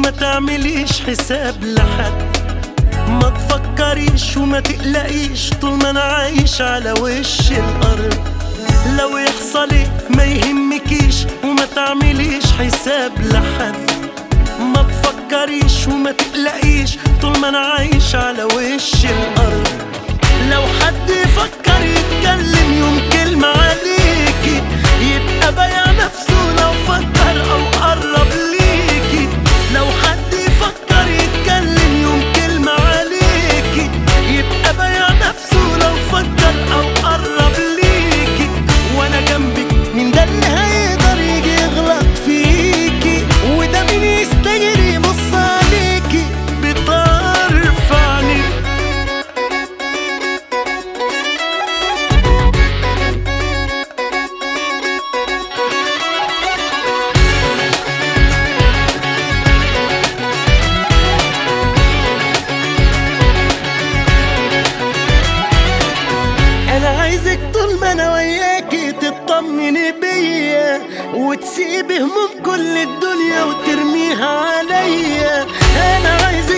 وما تعمليش حساب لحد ما تفكريش وما تقلقيش طول ما انا عايش على وش الارض لو يحصل ايه ما يهمكيش وما تعمليش حساب لحد ما تفكريش وما تقلقيش طول ما انا عايش على وش الارض لو حد يفكر يتكلم يوم كلمة عليكي يبقى بايع نفسه لو فكر او قرب ليكي لو حد يفكر يتكلم يوم كلمة عليكي يبقى بايع نفسه لو فكر او قرب ليكي وانا جنبك مين ده اللي هيقدر يجي يغلط فيكي وده مين يستجري يبص عليكي بطرف عينيك انا عايزك طول ما انا وياكي تطمني بيا وتسيبي هموم كل الدنيا وترميها عليا انا عايزك